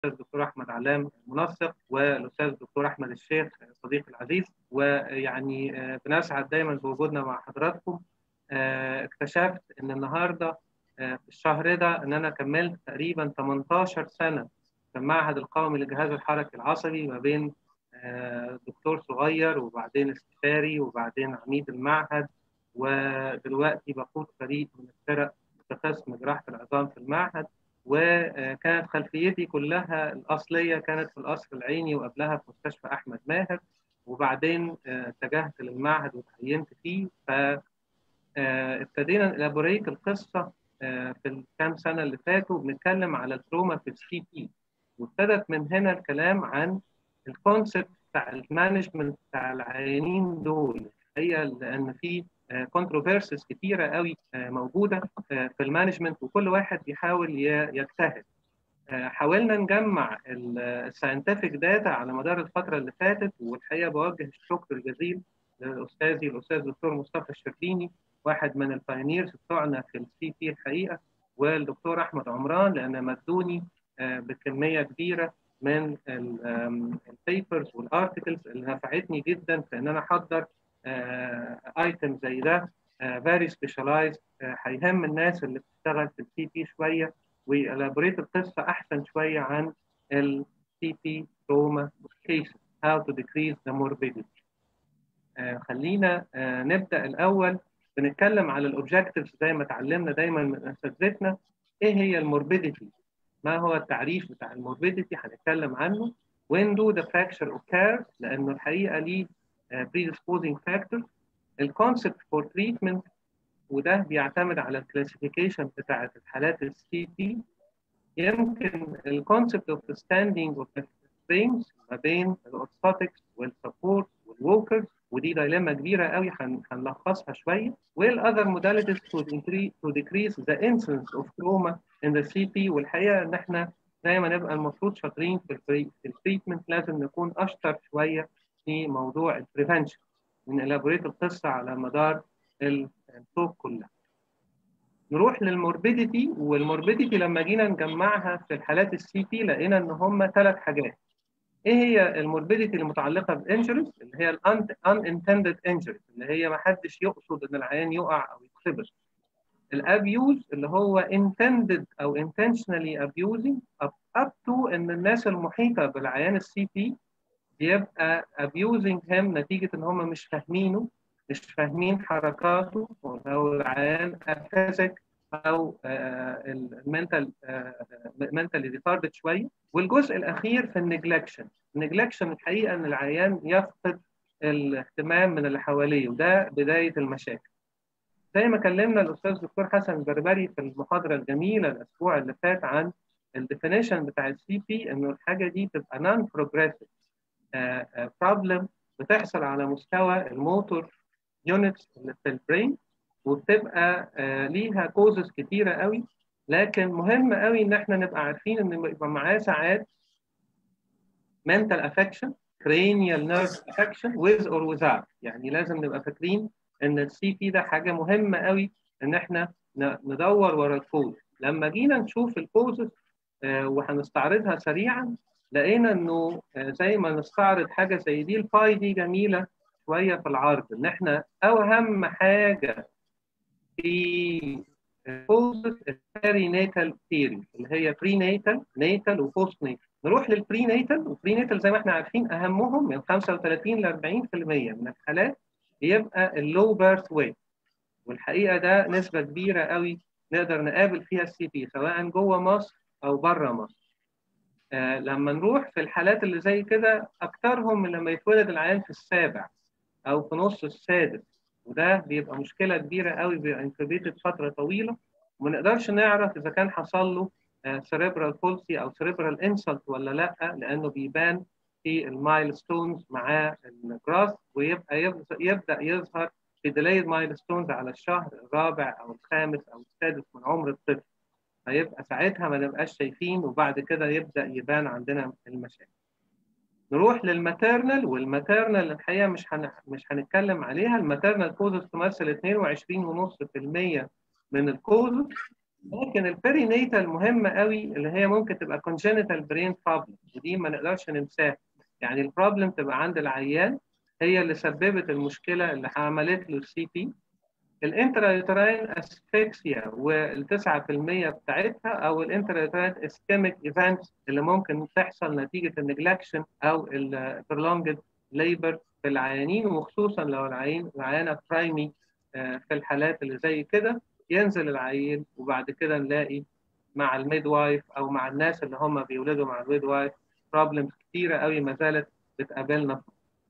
الدكتور احمد علام المنسق والاستاذ الدكتور احمد الشيخ صديقي العزيز ويعني بنسعد دايما بوجودنا مع حضراتكم اكتشفت ان النهارده في الشهر ده ان انا كملت تقريبا 18 سنه في المعهد القومي للجهاز الحركي العصبي ما بين دكتور صغير وبعدين استشاري وبعدين عميد المعهد ودلوقتي بقود فريق من الفرق في قسم جراحه العظام في المعهد وكانت خلفيتي كلها الأصلية كانت في القصر العيني وقبلها في مستشفى أحمد ماهر وبعدين اتجهت للمعهد وتعينت فيه فابتدينا نلابوريت القصة في الكام سنة اللي فاتوا بنتكلم على التروما في السي بي وابتدت من هنا الكلام عن الكونسبت بتاع المانجمنت بتاع العيانين دول هي لأن في كونتروفيرسز كتيره قوي موجوده في المانجمنت وكل واحد بيحاول يجتهد حاولنا نجمع الساينتفك داتا على مدار الفتره اللي فاتت والحقيقه بوجه الشكر الجزيل لاستاذي الاستاذ الدكتور مصطفى الشربيني واحد من البايونيرز بتوعنا في السي بي الحقيقه والدكتور احمد عمران لان مدوني بكميه كبيره من البيبرز والارتكلز اللي نفعتني جدا في ان انا احضر ايتم زي ده فيري سبيشاليزد هيهم الناس اللي بتشتغل في السي بي شويه ويلابوريت القصه احسن شويه عن السي بي تروما كيسز how to decrease the morbidity خلينا نبدا الاول بنتكلم على الاوبجكتيفز زي ما اتعلمنا دايما من اساتذتنا ايه هي الموربيديتي ما هو التعريف بتاع الموربيديتي هنتكلم عنه when do the fracture occur لانه الحقيقه ليه predisposing factors الكونسبت فور تريتمنت وده بيعتمد على الكلاسيفيكيشن بتاعت الحالات السي بي يمكن الكونسبت اوف ستاندينج اوف فريمز ما بين الاورثوتكس والسبورت والووكرز ودي دايلما كبيره قوي هنلخصها شويه والاذر موداليتيز تو decrease the incidence of trauma in the CP والحقيقه ان احنا زي ما نبقى المفروض شاطرين في التريتمنت لازم نكون اشطر شويه في موضوع البريفنشن من الابوريت القصه على مدار الطوق كلها. نروح للموربيديتي والموربيديتي لما جينا نجمعها في الحالات السي بي لقينا ان هم ثلاث حاجات. ايه هي الموربيديتي المتعلقه بالانجريز اللي هي الانتندد انجريز اللي هي ما حدش يقصد ان العيان يقع او يتخبط. الابيوز اللي هو intended او intentionally abusing up, up to ان الناس المحيطه بالعيان السي بي بيبقى abusing him نتيجة إن هم مش فاهمينه مش فاهمين حركاته أو العيان أفازك أو المنتال منتالي ريتاردد شوية والجزء الأخير في النجلكشن النجلكشن الحقيقة إن العيان يفقد الاهتمام من اللي حواليه وده بداية المشاكل زي ما كلمنا الأستاذ دكتور حسن البربري في المحاضرة الجميلة الأسبوع اللي فات عن الديفينيشن بتاع السي بي إنه الحاجة دي تبقى نون بروجريسيف بروبلم بتحصل على مستوى الموتور يونتس اللي في البرين وبتبقى ليها كوزز كتيره قوي لكن مهم قوي ان احنا نبقى عارفين ان يبقى معاه ساعات mental affection cranial nerve affection with or without يعني لازم نبقى فاكرين ان السي بي ده حاجه مهمه قوي ان احنا ندور ورا الكوز لما جينا نشوف الكوزز وهنستعرضها سريعا لقينا انه زي ما نستعرض حاجه زي دي الباي دي جميله شويه في العرض ان احنا اوهم حاجه في كوزز البري ناتال ثيري اللي هي بري ناتال ناتال وبوست ناتال نروح للبري ناتال والبري ناتال زي ما احنا عارفين اهمهم من 35 ل 40% من الحالات بيبقى اللو بيرث ويت والحقيقه ده نسبه كبيره قوي نقدر نقابل فيها السي بي سواء جوه مصر او بره مصر آه لما نروح في الحالات اللي زي كده اكثرهم من لما يتولد العيان في السابع او في نص السادس وده بيبقى مشكله كبيره قوي بيبقى انكوبيتد فتره طويله وما نقدرش نعرف اذا كان حصل له سيريبرال بولسي او سيريبرال انسلت ولا لا لانه بيبان في المايلستونز مع الجراس ويبقى يبدا يظهر في ديلايد مايلستونز على الشهر الرابع او الخامس او السادس من عمر الطفل فيبقى ساعتها ما نبقاش شايفين وبعد كده يبدا يبان عندنا المشاكل. نروح للماتيرنال والماتيرنال الحقيقه مش هن... مش هنتكلم عليها الماتيرنال كوزز تمثل 22.5% من الكوزز لكن البرينيتال مهمه قوي اللي هي ممكن تبقى congenital brain problem ودي ما نقدرش ننساها يعني البروبلم تبقى عند العيان هي اللي سببت المشكله اللي عملت له السي بي الانترايوتراين اسفكسيا وال 9% بتاعتها او الانترايوتراين اسكيميك ايفنتس اللي ممكن تحصل نتيجه النجلكشن او البرولونجد ليبر في العيانين وخصوصا لو العيان العيانه برايمي في الحالات اللي زي كده ينزل العيل وبعد كده نلاقي مع الميد وايف او مع الناس اللي هم بيولدوا مع الميد وايف بروبلمز كتيره قوي ما زالت بتقابلنا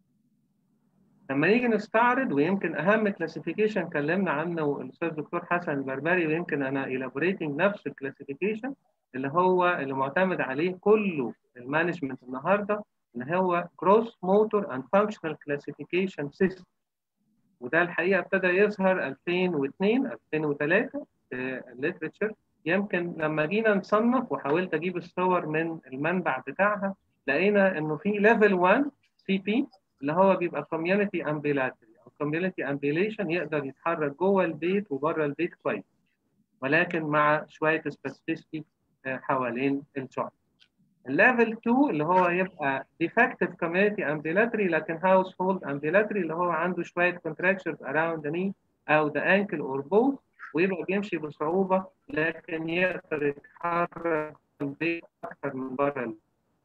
لما نيجي نستعرض ويمكن اهم كلاسيفيكيشن اتكلمنا عنه الاستاذ دكتور حسن البربري ويمكن انا الابوريتنج نفس الكلاسيفيكيشن اللي هو اللي معتمد عليه كله المانجمنت النهارده اللي هو جروس موتور اند فانكشنال كلاسيفيكيشن سيستم وده الحقيقه ابتدى يظهر 2002 2003 في الليترشر يمكن لما جينا نصنف وحاولت اجيب الصور من المنبع بتاعها لقينا انه في ليفل 1 سي بي اللي هو بيبقى كوميونتي امبيلاتري او كوميونتي امبيليشن يقدر يتحرك جوه البيت وبره البيت كويس ولكن مع شويه سبيسيفيستي حوالين الجوينت الليفل 2 اللي هو يبقى defective community ambulatory لكن household ambulatory اللي هو عنده شويه contractures around the knee او the ankle or both ويبقى بيمشي بصعوبه لكن يقدر يتحرك في البيت اكثر من بره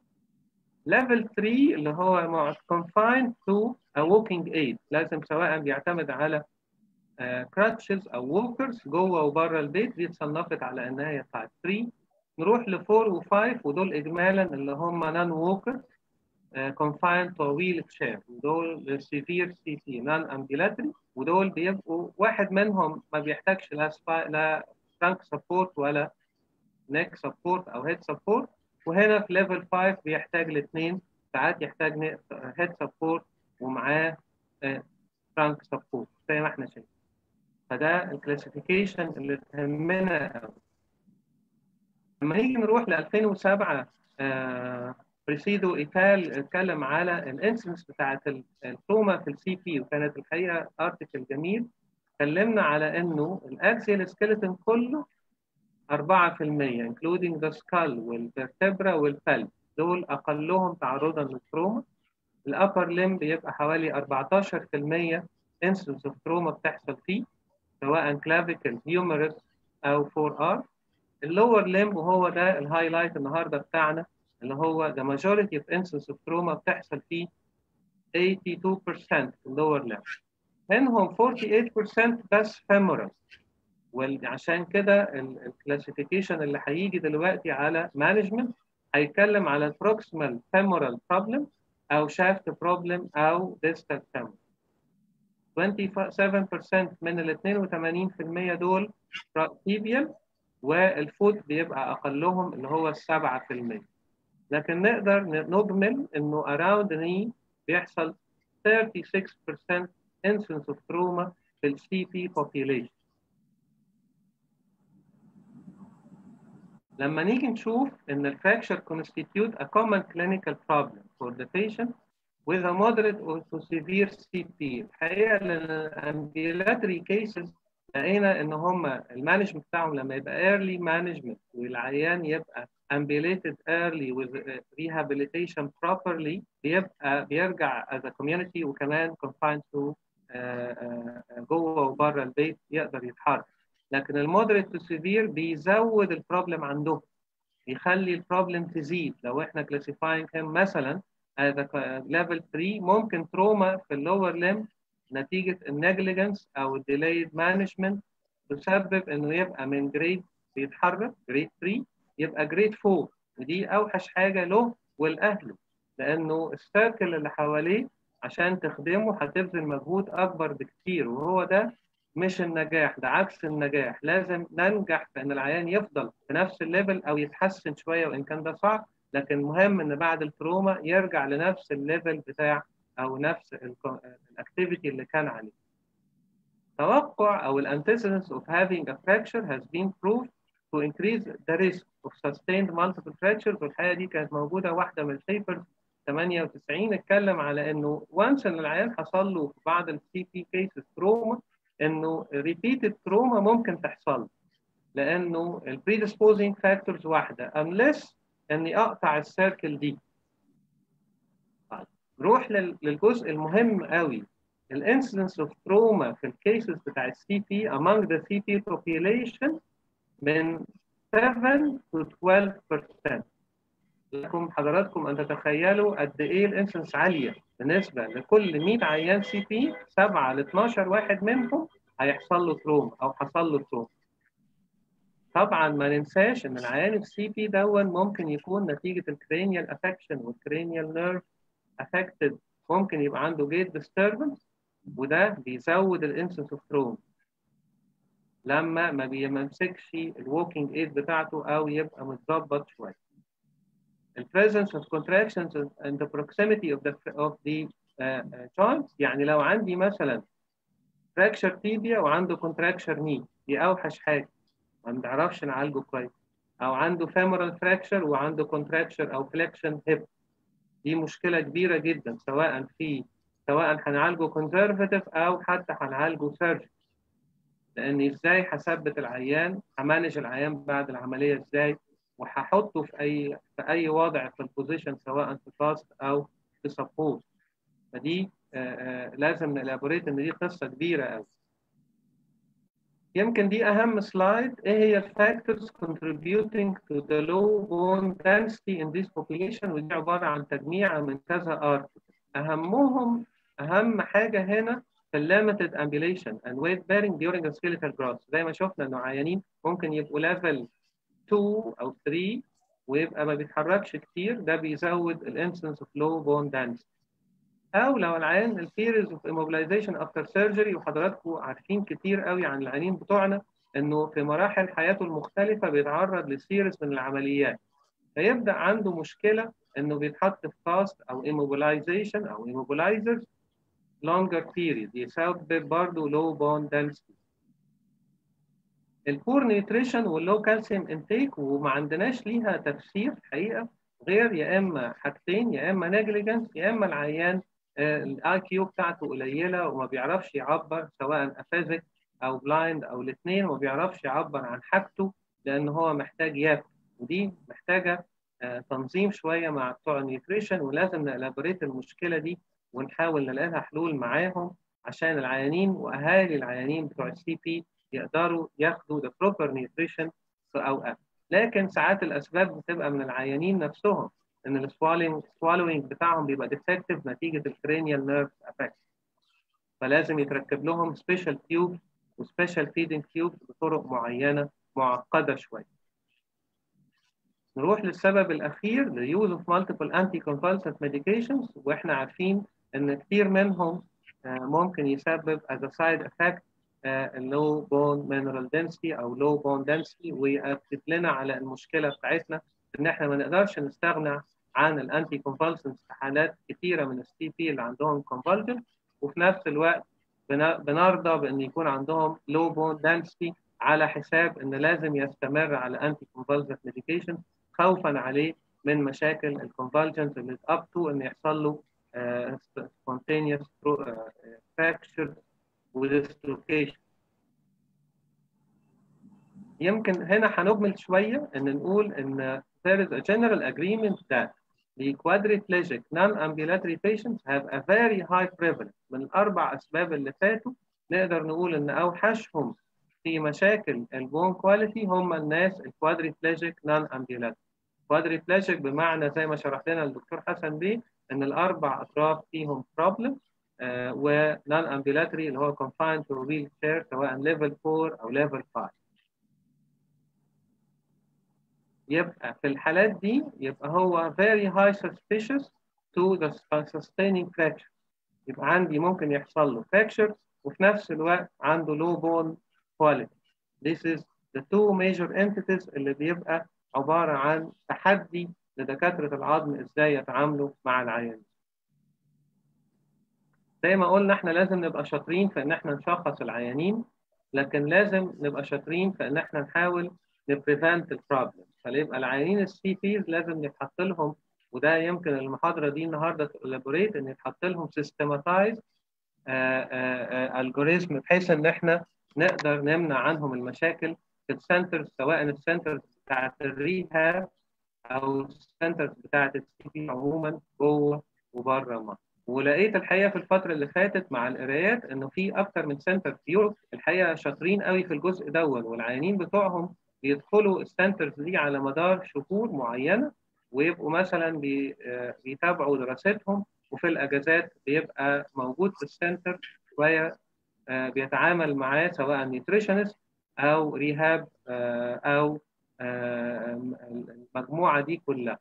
ليفل 3 اللي هو confined to a walking aid لازم سواء بيعتمد على كراتشز uh, او ووكرز جوه وبره البيت دي اتصنفت على انها هي تايب 3 نروح ل 4 و5 ودول اجمالا اللي هم نون ووكر confined to a wheelchair ودول severe CP non ambulatory ودول بيبقوا واحد منهم ما بيحتاجش لا سبا لا trunk support ولا neck support او head support وهنا في ليفل 5 بيحتاج الاثنين ساعات يحتاج هيد سبورت ومعاه ترانك سبورت زي ما احنا شايفين فده الكلاسيفيكيشن اللي تهمنا قوي لما نيجي نروح ل 2007 آه بريسيدو ايتال اتكلم على الانسنس بتاعت التروما في السي بي وكانت الحقيقه ارتكل جميل اتكلمنا على انه الاكسيال سكيلتون كله 4% including the skull والvertebra والفلب دول أقلهم تعرضا للتروما الأبر ليم بيبقى حوالي 14% instance of trauma بتحصل فيه سواء clavicle humerus أو 4R اللور ليم وهو ده الهايلايت النهارده بتاعنا اللي هو the majority of instance of trauma بتحصل فيه 82% في اللور ليم منهم 48% بس femoral وعشان كده الكلاسيفيكيشن اللي هيجي دلوقتي على مانجمنت هيتكلم على البروكسيمال femoral بروبلم او شافت بروبلم او ديستال femoral 27% من ال 82% دول تيبيال والفوت بيبقى اقلهم اللي هو 7% لكن نقدر نجمل انه around the knee بيحصل 36% incidence of trauma في السي بي population لما نيجي نشوف ان الفراكشر constitute a common clinical problem for the patient with a moderate or to severe CP الحقيقه الامبيلاتري cases لقينا ان هم المانجمنت بتاعهم لما يبقى early management والعيان يبقى ambulated early with rehabilitation properly بيبقى بيرجع as a community وكمان confined to جوه وبره البيت يقدر يتحرك لكن المودريت تو سيفير بيزود البروبلم عندهم بيخلي البروبلم تزيد لو احنا كلاسيفاينج هم مثلا هذا ليفل 3 ممكن تروما في اللور ليم نتيجه النجليجنس او الديلايد مانجمنت تسبب انه يبقى من جريد بيتحرك جريد 3 يبقى جريد 4 ودي اوحش حاجه له ولاهله لانه السيركل اللي حواليه عشان تخدمه هتبذل مجهود اكبر بكتير وهو ده مش النجاح ده عكس النجاح لازم ننجح في ان العيان يفضل في نفس الليفل او يتحسن شويه وان كان ده صعب لكن مهم ان بعد التروما يرجع لنفس الليفل بتاع او نفس الاكتيفيتي اللي كان عليه توقع او الانتيسيدنس of having a fracture has been proved to increase the risk of sustained multiple fractures والحقيقه دي كانت موجوده واحده من البيبرز 98 اتكلم على انه وانس ان العيان حصل له في بعض السي بي كيسز تروما انه ريبيتد تروما ممكن تحصل لانه البريدisposing فاكتورز واحده unless اني اقطع السيركل دي طيب نروح للجزء المهم قوي الانسيدنس اوف تروما في الكيسز بتاع السي بي among the CP population من 7 to 12% لكم حضراتكم ان تتخيلوا قد ايه الانسنس عاليه بالنسبه لكل 100 عيان سي بي 7 ل 12 واحد منهم هيحصل له تروما او حصل له تروما طبعا ما ننساش ان العيان السي بي دون ممكن يكون نتيجه الكرينيال افكشن والكرينيال نيرف افكتد ممكن يبقى عنده جيت ديستربنس وده بيزود الانسنس اوف تروما لما ما بيمسكش الووكينج ايد بتاعته او يبقى متظبط شويه the presence of contractions and the proximity of the of the uh, uh, joints يعني لو عندي مثلا fracture tibia وعنده contracture knee دي اوحش حاجه ما بنعرفش نعالجه كويس او عنده femoral fracture وعنده contracture او flexion hip دي مشكله كبيره جدا سواء في سواء هنعالجه conservative او حتى هنعالجه surgery لان ازاي هثبت العيان همانج العيان بعد العمليه ازاي وهحطه في اي في اي وضع في البوزيشن سواء في كاست او في سبورت فدي آآ آآ لازم نلابوريت ان دي قصه كبيره قوي يمكن دي اهم سلايد ايه هي الفاكتورز contributing to the low bone density in this population ودي عباره عن تجميع من كذا ارتكل اهمهم اهم حاجه هنا في limited ambulation and weight bearing during the skeletal growth زي ما شفنا انه عيانين ممكن يبقوا ليفل 2 او 3 ويبقى ما بيتحركش كتير ده بيزود الانسنس اوف لو بون دانس او لو العيان البيريز اوف immobilization افتر سيرجري وحضراتكم عارفين كتير قوي عن العيانين بتوعنا انه في مراحل حياته المختلفه بيتعرض لسيريز من العمليات فيبدا عنده مشكله انه بيتحط في كاست او immobilization او immobilizers longer period يسبب برضه low bone density البور نيوتريشن واللو كالسيوم انتيك وما عندناش ليها تفسير حقيقه غير يا اما حاجتين يا اما نيجليجنس يا اما العيان الاي كيو بتاعته قليله وما بيعرفش يعبر سواء افازك او بلايند او الاثنين وما بيعرفش يعبر عن حاجته لان هو محتاج ياكل ودي محتاجه تنظيم شويه مع بتوع النيوتريشن ولازم نلابوريت المشكله دي ونحاول نلاقي لها حلول معاهم عشان العيانين واهالي العيانين بتوع السي بي يقدروا ياخدوا the proper nutrition في اوقات لكن ساعات الاسباب بتبقى من العيانين نفسهم ان السوالينج swallowing بتاعهم بيبقى ديفكتيف نتيجه الكرينيال نيرف افكت فلازم يتركب لهم سبيشال تيوب وسبيشال فيدنج تيوب بطرق معينه معقده شويه نروح للسبب الاخير the use of multiple anticonvulsant medications واحنا عارفين ان كتير منهم ممكن يسبب as a side effect low bone mineral density او low bone density ويأكد لنا على المشكله بتاعتنا ان احنا ما نقدرش نستغنى عن الانتي كونفالسنس في حالات كثيره من السي بي اللي عندهم كونفالجن وفي نفس الوقت بنرضى بان يكون عندهم low bone density على حساب ان لازم يستمر على انتي كونفالسنت ميديكيشن خوفا عليه من مشاكل الكونفالجنز اللي اب تو ان يحصل له uh, spontaneous uh, fracture وديسلوكيشن يمكن هنا هنجمل شويه ان نقول ان there is a general agreement that the quadriplegic non-ambulatory patients have a very high prevalence من الاربع اسباب اللي فاتوا نقدر نقول ان اوحشهم في مشاكل البون كواليتي هم الناس الكوادريبليجيك نون امبيولاتري كوادريبليجيك بمعنى زي ما شرح لنا الدكتور حسن بيه ان الاربع اطراف فيهم بروبلم آه ونون امبيلاتري اللي هو confined to a wheelchair سواء ليفل 4 او ليفل 5 يبقى في الحالات دي يبقى هو very high suspicious to the sustaining fracture يبقى عندي ممكن يحصل له fracture وفي نفس الوقت عنده low bone quality this is the two major entities اللي بيبقى عبارة عن تحدي لدكاترة العظم ازاي يتعاملوا مع العيان زي ما قلنا احنا لازم نبقى شاطرين في ان احنا نشخص العيانين لكن لازم نبقى شاطرين في ان احنا نحاول نبريفنت البروبلم فيبقى العيانين السي بيز لازم يتحط لهم وده يمكن المحاضره دي النهارده تلابوريت ان يتحط لهم سيستماتايز الجوريزم بحيث ان احنا نقدر نمنع عنهم المشاكل في السنترز سواء السنترز بتاعت الريهاب او السنترز بتاعت السي بي عموما جوه وبره مصر ولقيت الحقيقه في الفتره اللي فاتت مع القرايات انه في اكتر من سنتر في يوروب الحقيقه شاطرين قوي في الجزء دون والعيانين بتوعهم بيدخلوا السنترز دي على مدار شهور معينه ويبقوا مثلا بيتابعوا دراستهم وفي الاجازات بيبقى موجود في السنتر شويه بيتعامل معاه سواء نيوتريشنست او ريهاب او المجموعه دي كلها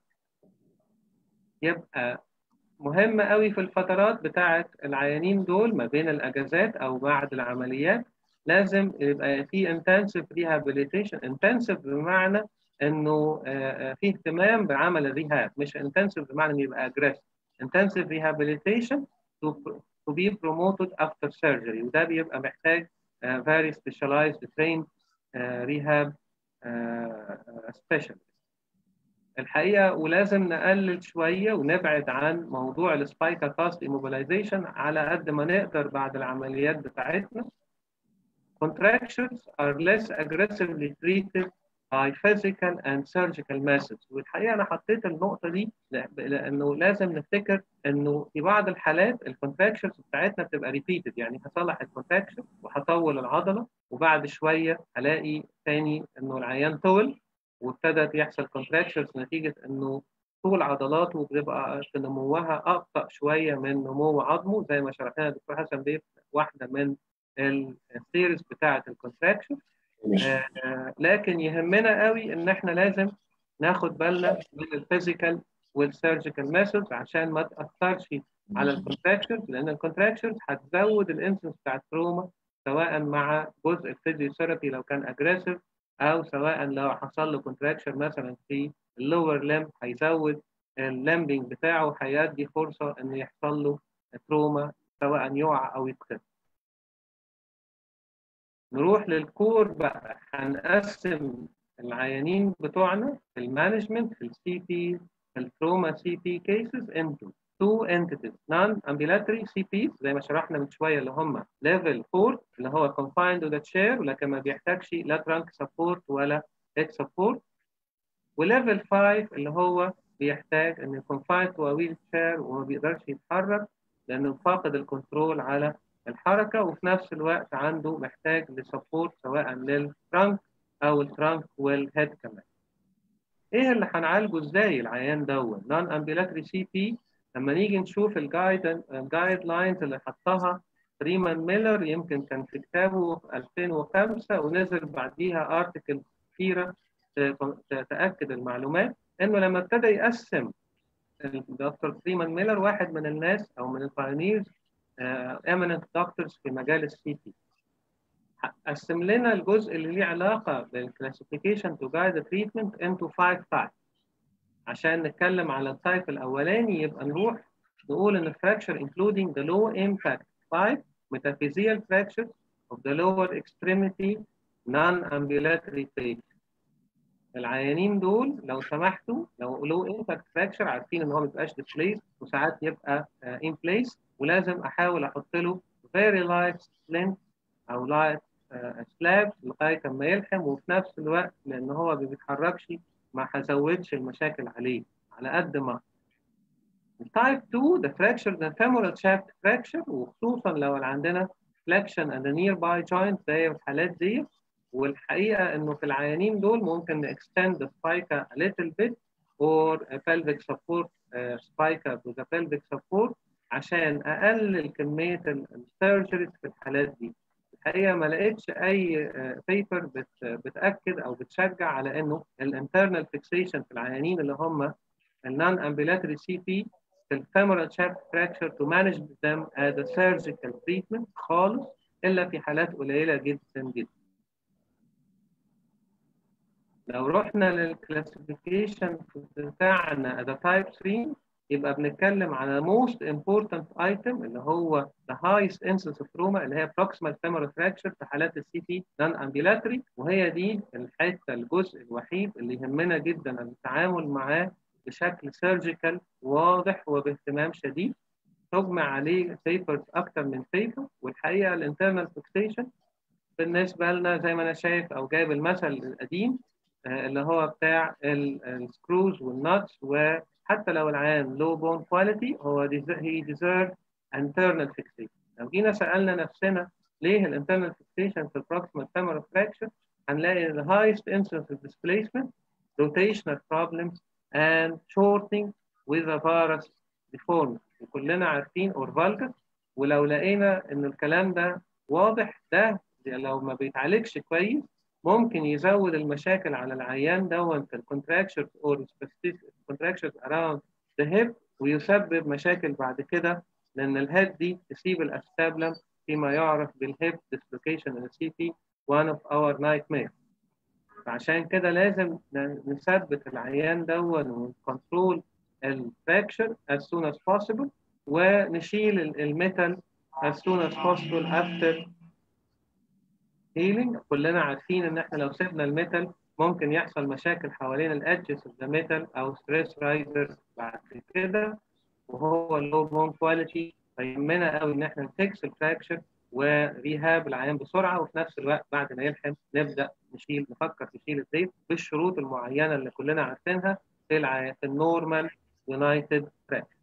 يبقى مهم قوي في الفترات بتاعه العيانين دول ما بين الاجازات او بعد العمليات لازم يبقى في انتنسيف ريهابيليتيشن انتنسيف بمعنى انه في اهتمام بعمل الريهاب مش انتنسيف بمعنى انه يبقى اجريسيف انتنسيف ريهابيليتيشن to, to be promoted after surgery وده بيبقى محتاج uh, very specialized trained uh, rehab uh, specialist الحقيقه ولازم نقلل شويه ونبعد عن موضوع السبايكا كاست immobilization على قد ما نقدر بعد العمليات بتاعتنا contractions are less aggressively treated by physical and surgical methods والحقيقه انا حطيت النقطه دي لانه لازم نفتكر انه في بعض الحالات الكونتراكشنز بتاعتنا بتبقى ريبيتد يعني هصلح الكونتراكشن وهطول العضله وبعد شويه هلاقي تاني انه العيان طول وابتدت يحصل كونتراكشنز نتيجه انه طول عضلاته بتبقى في نموها ابطا شويه من نمو عظمه زي ما شرحنا الدكتور حسن بيه واحده من السيريز بتاعه الكونتراكشن آه لكن يهمنا قوي ان احنا لازم ناخد بالنا من الفيزيكال والسيرجيكال ميثودز عشان ما تاثرش على الكونتراكشنز لان الكونتراكشنز هتزود الانسنس بتاع التروما سواء مع جزء الفيزيوثيرابي لو كان اجريسيف او سواء لو حصل له كونتراكشن مثلا في اللور لم هيزود اللامبنج بتاعه هيدي فرصه ان يحصل له تروما سواء يقع او يتكسر نروح للكور بقى هنقسم العيانين بتوعنا في المانجمنت في السي بي في التروما سي بي كيسز انتو تو entities non ambulatory CPs زي ما شرحنا من شويه اللي هم level 4 اللي هو confined to the chair ولكن ما بيحتاجش لا trunk support ولا head support وليفل 5 اللي هو بيحتاج ان confined to a wheelchair وما بيقدرش يتحرك لانه فاقد الكنترول على الحركه وفي نفس الوقت عنده محتاج لسبورت سواء للترانك او الترانك والهيد كمان. ايه اللي هنعالجه ازاي العيان دون؟ نون امبيلاتري سي بي لما نيجي نشوف الجايد الجايد لاينز اللي حطها فريمان ميلر يمكن كان في كتابه في 2005 ونزل بعديها ارتكل كثيره تاكد المعلومات انه لما ابتدى يقسم الدكتور فريمان ميلر واحد من الناس او من البايونيرز eminent doctors في مجال السي تي قسم لنا الجزء اللي ليه علاقه بالكلاسيفيكيشن تو جايد تريتمنت انتو 5 تايب عشان نتكلم على التايب الاولاني يبقى نروح نقول ان fracture including the low impact type metaphyseal fracture of the lower extremity non-ambulatory patient العيانين دول لو سمحتوا لو لو امباكت فراكشر عارفين ان هو ما بيبقاش ديسبليس وساعات يبقى ان uh, بليس ولازم احاول احط له فيري لايت سلنت او لايت سلاب لغايه اما يلحم وفي نفس الوقت لان هو ما بيتحركش ما هزودش المشاكل عليه على قد ما التايب 2 ده fracture ده femoral shaft fracture وخصوصا لو عندنا flexion and a nearby joint زي الحالات دي والحقيقه انه في العيانين دول ممكن نextend the spica a little bit or a pelvic support uh, spica with a pelvic support عشان اقلل كميه السيرجريز في الحالات دي الحقيقه ما لقيتش اي بيبر بت بتاكد او بتشجع على انه الانترنال فيكسيشن في العيانين اللي هم النون امبيلاتري سي بي في الفيمورال شافت فراكشر تو مانج them as a surgical treatment خالص الا في حالات قليله جدا جدا لو رحنا للكلاسيفيكيشن بتاعنا as a type 3 يبقى بنتكلم على most important item اللي هو the highest incidence of trauma اللي هي proximal femoral fracture في حالات السي تي non ambulatory وهي دي الحته الجزء الوحيد اللي يهمنا جدا التعامل معاه بشكل سيرجيكال واضح وباهتمام شديد تجمع عليه بيبرز اكتر من بيبر والحقيقه الانترنال فيكسيشن بالنسبه لنا زي ما انا شايف او جايب المثل القديم اللي هو بتاع السكروز والنتس وحتى لو العيان لو بون كواليتي هو هي ديزيرف internal fixation لو جينا سالنا نفسنا ليه الانترنال fixation في البروكسيمال femoral fracture هنلاقي the highest incidence of displacement rotational problems and shortening with a varus deformity وكلنا عارفين or vulgus ولو لقينا ان الكلام ده واضح ده لو ما بيتعالجش كويس ممكن يزود المشاكل على العيان دون في الكونتراكشرز اور contractures around the hip ويسبب مشاكل بعد كده لان الهيد دي تسيب الاستابلم فيما يعرف بالهيب dislocation in the CT one of our nightmares فعشان كده لازم نثبت العيان دون ونكنترول الفراكشر as soon as possible ونشيل الميتال as soon as possible after healing كلنا عارفين ان احنا لو سيبنا الميتال ممكن يحصل مشاكل حوالين الادجز اوف ذا ميتال او ستريس رايزر بعد كده وهو اللو بون كواليتي فيهمنا قوي ان احنا نفكس الفراكشر وريهاب العيان بسرعه وفي نفس الوقت بعد ما يلحم نبدا نشيل نفكر نشيل الزيت بالشروط المعينه اللي كلنا عارفينها في العيان في النورمال يونايتد فراكشر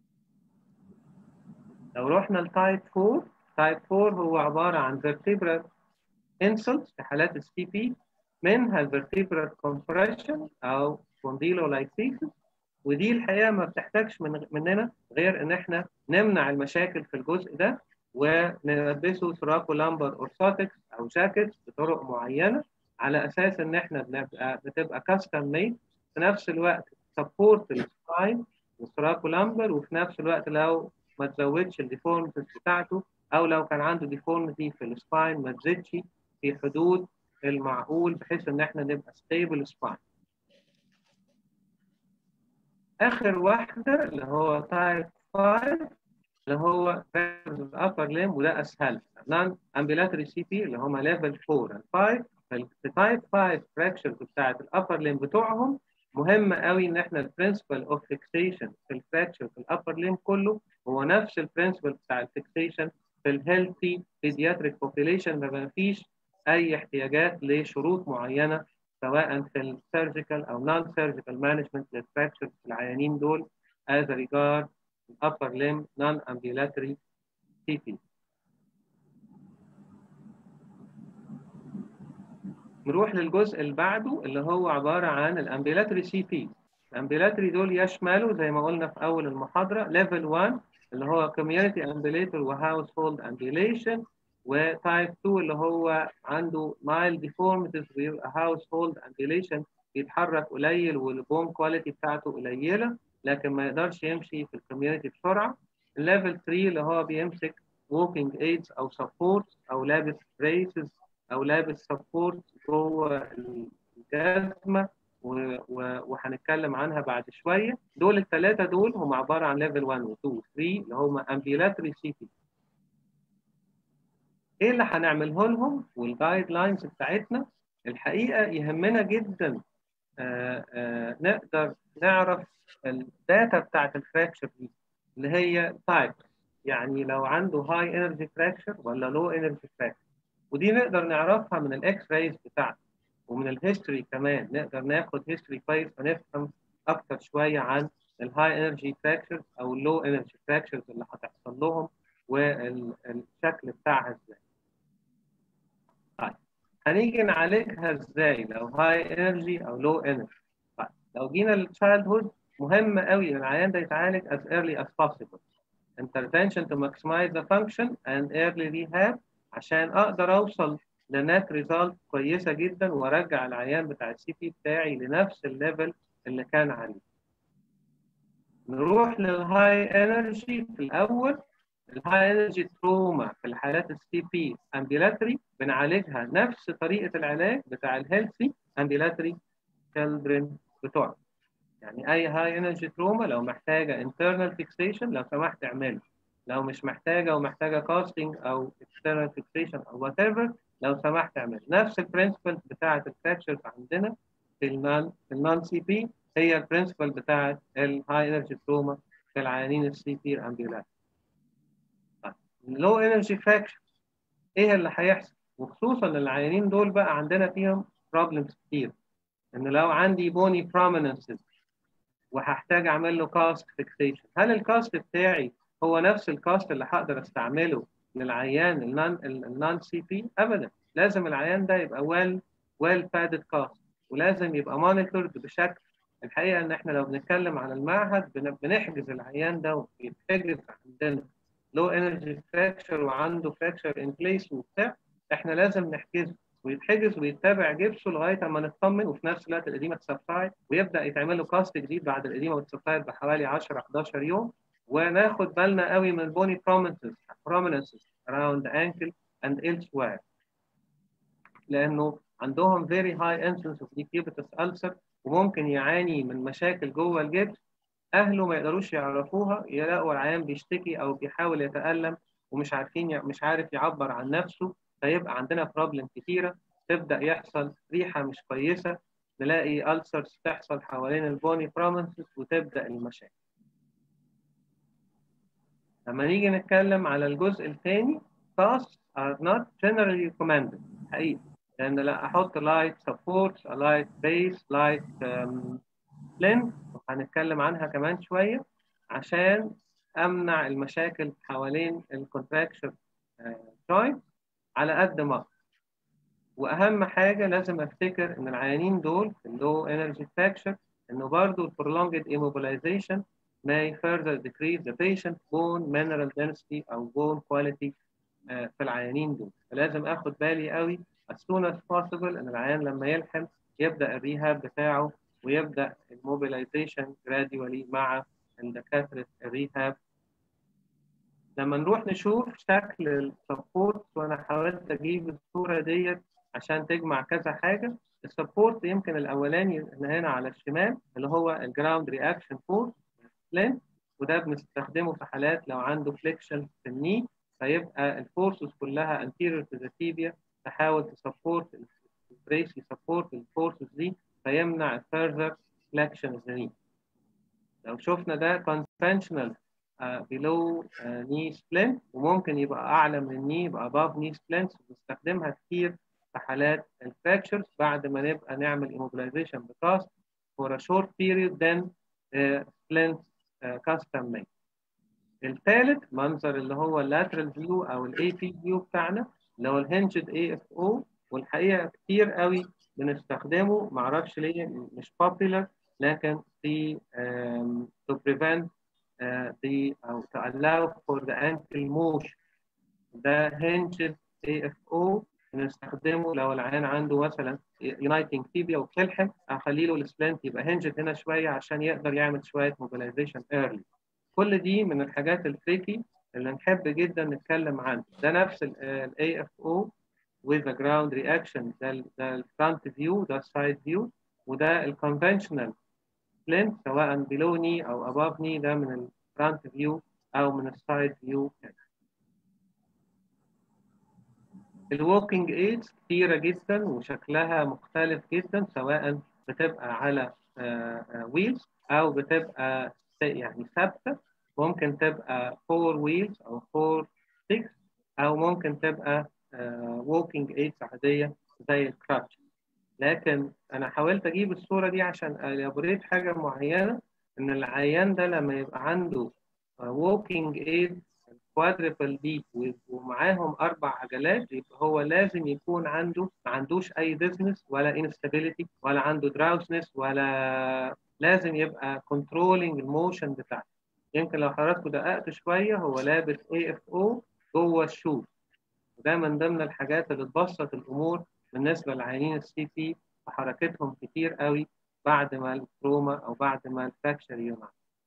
لو رحنا لتايب 4 تايب 4 هو عباره عن vertebral insults في حالات السي بي منها الفرتيبرال كومبريشن او spondylolysis ودي الحقيقه ما بتحتاجش من مننا غير ان احنا نمنع المشاكل في الجزء ده ونلبسه سراكو لامبر اورثوتكس او جاكيت بطرق معينه على اساس ان احنا بنبقى بتبقى كاستم ميد في نفس الوقت سبورت السباين وسراكو لامبر وفي نفس الوقت لو ما تزودش الديفورمتيز بتاعته او لو كان عنده ديفورمتي في السباين ما تزيدش في حدود المعقول بحيث ان احنا نبقى ستيبل سباين اخر واحده اللي هو تايب 5 اللي هو الابر ليم وده اسهل نون امبيلاتوري سي بي اللي هم ليفل 4 5 في تايب 5 فراكشرز بتاعت الابر ليم بتوعهم مهم قوي ان احنا البرنسبل اوف فيكسيشن في الفراكشر في الابر ليم كله هو نفس البرنسبل بتاع الفيكسيشن في الهيلثي بيدياتريك بوبيليشن ما فيش اي احتياجات لشروط معينه سواء في السيرجيكال او نون سيرجيكال مانجمنت للفراكشر في العيانين دول as regard upper limb non-ambulatory CP. نروح للجزء اللي بعده اللي هو عبارة عن الامبيلاتري سي بي. الامبيلاتري دول يشملوا زي ما قلنا في أول المحاضرة ليفل 1 اللي هو community ambulator و household ambulation وتايب 2 اللي هو عنده mild deformities ويبقى household ambulation بيتحرك قليل والبون كواليتي بتاعته قليله لكن ما يقدرش يمشي في الكوميونتي بسرعه الليفل 3 اللي هو بيمسك walking aids او سبورت او لابس braces او لابس سبورت جوه الجزمه وهنتكلم عنها بعد شويه دول الثلاثه دول هم عباره عن ليفل 1 و 2 و 3 اللي هم ambulatory سي بي ايه اللي هنعمله لهم والجايد لاينز بتاعتنا الحقيقه يهمنا جدا آآ آآ نقدر نعرف الداتا بتاعت الفراكشر دي اللي هي تايب يعني لو عنده هاي انرجي فراكشر ولا لو انرجي فراكشر ودي نقدر نعرفها من الاكس رايز بتاعته ومن الهيستوري كمان نقدر ناخد هيستوري كويس ونفهم اكتر شويه عن الهاي انرجي فراكشرز او اللو انرجي فراكشرز اللي هتحصل لهم والشكل بتاعها ازاي طيب هنيجي نعالجها ازاي لو هاي انرجي او لو انرجي طيب لو جينا للتشايلد هود مهم قوي ان العيان ده يتعالج as early as possible intervention to maximize the function and early rehab عشان اقدر اوصل لنت ريزالت كويسه جدا وارجع العيان بتاع السي بي بتاعي لنفس الليفل اللي كان عليه نروح للهاي انرجي في الاول الهاي انرجي تروما في الحالات السي بي امبيلاتري بنعالجها نفس طريقه العلاج بتاع الهيلثي امبيلاتري تشيلدرن بتوعنا يعني اي هاي انرجي تروما لو محتاجه انترنال فيكسيشن لو سمحت اعمله لو مش محتاجه ومحتاجه كاستنج او اكسترنال فيكسيشن او وات ايفر لو سمحت اعمله نفس البرنسبل بتاعه الفراكشرز عندنا في النون في النون سي بي هي البرنسبل بتاعه الهاي انرجي تروما في العيانين السي بي امبيلات لو انرجي فراكشر ايه اللي هيحصل وخصوصا العيانين دول بقى عندنا فيهم بروبلمز كتير ان لو عندي بوني بروميننسز وهحتاج اعمل له كاست فيكسيشن هل الكاست بتاعي هو نفس الكاست اللي هقدر استعمله للعيان النون النون سي بي ابدا لازم العيان ده يبقى ويل ويل بادد كاست ولازم يبقى مونيتورد بشكل الحقيقه ان احنا لو بنتكلم على المعهد بنحجز العيان ده وبيتحجز عندنا لو انرجي فراكشر وعنده فراكشر ان بليس وبتاع احنا لازم نحجزه ويتحجز ويتابع جبسه لغايه اما نطمن وفي نفس الوقت القديمه تسبسايد ويبدا يتعمل له كاست جديد بعد القديمه وتسبسايد بحوالي 10 11 يوم وناخد بالنا قوي من البوني prominences prominences around the ankle and elsewhere لانه عندهم very high incidence of decubitus ulcer وممكن يعاني من مشاكل جوه الجبس اهله ما يقدروش يعرفوها يلاقوا العيان بيشتكي او بيحاول يتالم ومش عارفين مش عارف يعبر عن نفسه فيبقى عندنا بروبلم كتيره تبدا يحصل ريحه مش كويسه نلاقي ألسرز تحصل حوالين البوني برومنسز وتبدا المشاكل لما نيجي نتكلم على الجزء الثاني tasks are not generally recommended حقيقي لان لا احط لايت سبورت لايت بيس لايت لينث وهنتكلم عنها كمان شويه عشان امنع المشاكل حوالين الكونتراكشن جوينت على قد ما اقدر واهم حاجه لازم افتكر ان العيانين دول في اللو انرجي فراكشر انه برضه البرولونجد immobilization may further decrease the patient bone mineral density او bone quality في العيانين دول فلازم اخد بالي قوي as soon as possible ان العيان لما يلحم يبدا الريهاب بتاعه ويبدا الموبيلايزيشن gradually مع دكاتره الريهاب لما نروح نشوف شكل السبورت وانا حاولت اجيب الصوره ديت عشان تجمع كذا حاجه السبورت يمكن الاولاني هنا على الشمال اللي هو الجراوند رياكشن فورس لين وده بنستخدمه في حالات لو عنده فليكشن في الني فيبقى الفورسز كلها anterior to the tibia تحاول تسبورت البريس يسبورت الفورسز دي فيمنع further flexion of the knee لو شفنا ده conventional uh, below uh, knee splint وممكن يبقى اعلى من الني يبقى above knee splints بنستخدمها كتير في حالات الفراكشرز بعد ما نبقى نعمل immobilization بكاست for a short period then uh, splint uh, custom made. الثالث منظر اللي هو اللاترال فيو او الاي بي فيو بتاعنا اللي هو الهنجد اي اف او والحقيقه كتير قوي بنستخدمه معرفش ليه مش popular لكن في um, to prevent uh, the او to allow for the ankle motion ده hinged AFO بنستخدمه لو العيان عنده مثلا يونايتنج تيبيا وبتلحم اخلي له السبلنت يبقى هنجد هنا شويه عشان يقدر يعمل شويه موبيلايزيشن ايرلي كل دي من الحاجات التريكي اللي نحب جدا نتكلم عنها ده نفس الاي اف او with the ground reaction ده ده الفرونت فيو ده السايد فيو وده الكونفشنال سبلنت سواء below knee او above knee ده من الفرونت فيو او من السايد فيو الووكينج ايدز كتيرة جدا وشكلها مختلف جدا سواء بتبقى على ويلز او بتبقى يعني ثابتة ممكن تبقى فور ويلز او فور ستيكس او ممكن تبقى ووكينج ايدز عادية زي الكراتش لكن انا حاولت اجيب الصورة دي عشان الابوريت حاجة معينة ان العيان ده لما يبقى عنده ووكينج ايد كوادريبل دي ومعاهم اربع عجلات يبقى هو لازم يكون عنده ما عندوش اي ديزنس ولا انستابيليتي ولا عنده دراوسنس ولا لازم يبقى كنترولينج الموشن بتاعته يمكن لو حضراتكم دققت شويه هو لابس اي اف او جوه الشوز وده من ضمن الحاجات اللي تبسط الامور بالنسبه لعيانين السي بي وحركتهم كتير قوي بعد ما التروما او بعد ما الفراكشر يقع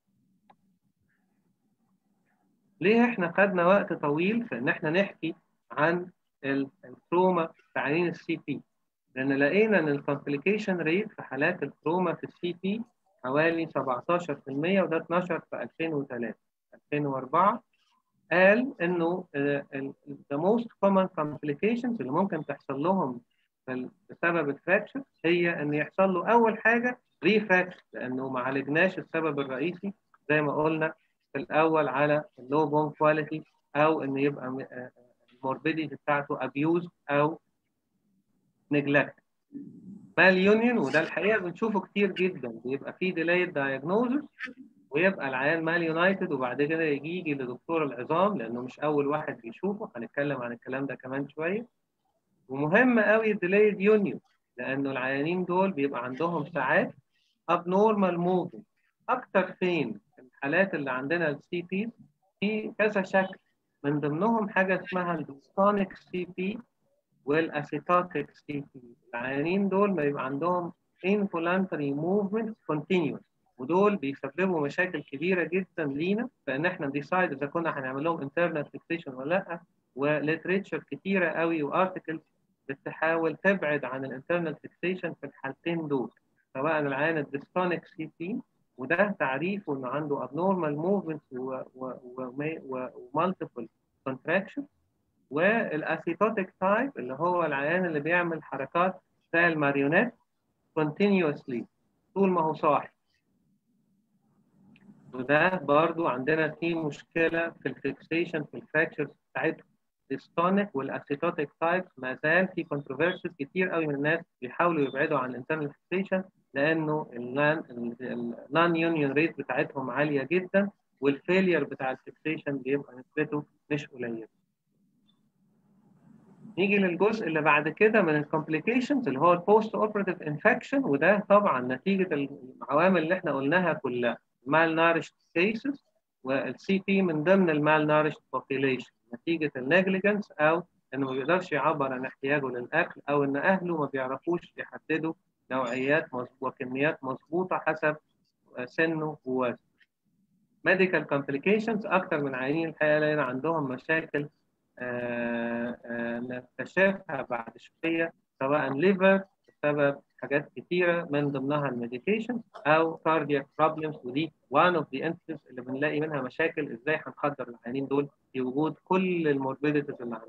ليه احنا خدنا وقت طويل في ان احنا نحكي عن التروما في عيانين السي بي لان لقينا ان الكومبليكيشن ريت في حالات التروما في السي بي حوالي 17% وده 12 في 2003 2004 قال انه the most common complications اللي ممكن تحصل لهم بسبب الفراكشر هي ان يحصل له اول حاجه ريفراكشر لانه ما عالجناش السبب الرئيسي زي ما قلنا في الاول على اللو بون كواليتي او ان يبقى الموربيديتي بتاعته abused او neglect مال يونيون وده الحقيقه بنشوفه كتير جدا بيبقى فيه delayed diagnosis ويبقى العيان مال يونايتد وبعد كده يجي يجي لدكتور العظام لانه مش اول واحد بيشوفه هنتكلم عن الكلام ده كمان شويه ومهم قوي الديلايد يونيون لانه العيانين دول بيبقى عندهم ساعات abnormal movement اكتر فين الحالات اللي عندنا السي بي في كذا شكل من ضمنهم حاجه اسمها الديستونيك سي بي والاسيتاتيك سي بي العيانين دول ما يبقى عندهم involuntary movement continuous ودول بيسببوا مشاكل كبيره جدا لينا فان احنا نديسايد اذا كنا هنعمل لهم internal fixation ولا لا وليتريتشر كتيره قوي وارتكلز بتحاول تبعد عن الانترنال فيكسيشن في الحالتين دول سواء العيان الديستونيك سي بي وده تعريفه انه عنده abnormal movements ومالتيبل contraction والاسيتوتيك تايب اللي هو العيان اللي بيعمل حركات زي الماريونيت continuously طول ما هو صاحي وده برضو عندنا في مشكله في الفيكسيشن في الفراكشرز بتاعتهم الستونيك والاسيتوتيك تايب ما زال في كونتروفيرسيز كتير قوي من الناس بيحاولوا يبعدوا عن الانترنال فيكسيشن لانه النون يونيون ريت بتاعتهم عاليه جدا والفيلير بتاع الفيكسيشن بيبقى نسبته مش قليله. نيجي للجزء اللي بعد كده من الكومبليكيشنز اللي هو البوست اوبراتيف انفكشن وده طبعا نتيجه العوامل اللي احنا قلناها كلها malnourished cases والسي بي من ضمن المالنارشد population نتيجه النيجليجنس او انه ما بيقدرش يعبر عن احتياجه للاكل او ان اهله ما بيعرفوش يحددوا نوعيات وكميات مظبوطه حسب سنه ووزنه. medical complications اكثر من عيانين الحقيقه لقينا عندهم مشاكل آآ آآ نكتشفها بعد شويه سواء ليفر بسبب حاجات كتيره من ضمنها الميديكيشن او كاردياك بروبلمز ودي وان اوف ذا انسيدنتس اللي بنلاقي منها مشاكل ازاي هنقدر العيانين دول في وجود كل الموربيديتيز اللي عندهم.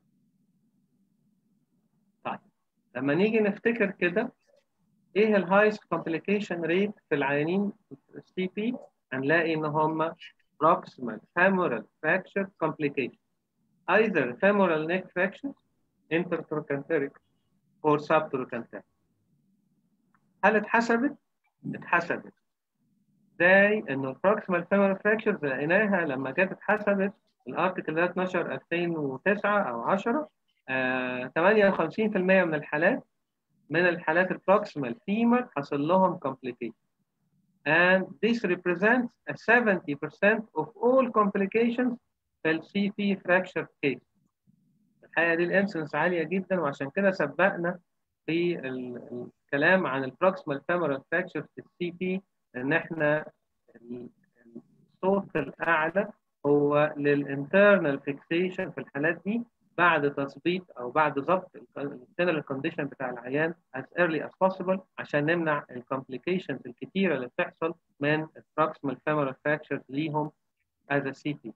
طيب لما نيجي نفتكر كده ايه الهايست كومبليكيشن ريت في العيانين السي بي هنلاقي ان هم proximal femoral fracture complication either femoral neck fracture intertrochanteric or subtrochanteric هل اتحسبت؟ اتحسبت ازاي انه البروكسيمال فيمورال فراكشرز لقيناها لما جت اتحسبت الارتكل ده 12 2009 او 10 آه 58% من الحالات من الحالات البروكسيمال فيمر حصل لهم complication and this represents a 70% of all complications في ال CP fracture case الحقيقه دي الانسنس عاليه جدا وعشان كده سبقنا في الكلام عن البروكسيمال فيمورال فراكشر في السي بي ان احنا الصوت الاعلى هو للانترنال فيكسيشن في الحالات دي بعد تظبيط او بعد ضبط الجنرال كونديشن بتاع العيان as early as possible عشان نمنع الكومبليكيشنز الكتيره اللي بتحصل من البروكسيمال فيمورال فراكشر ليهم as a CP.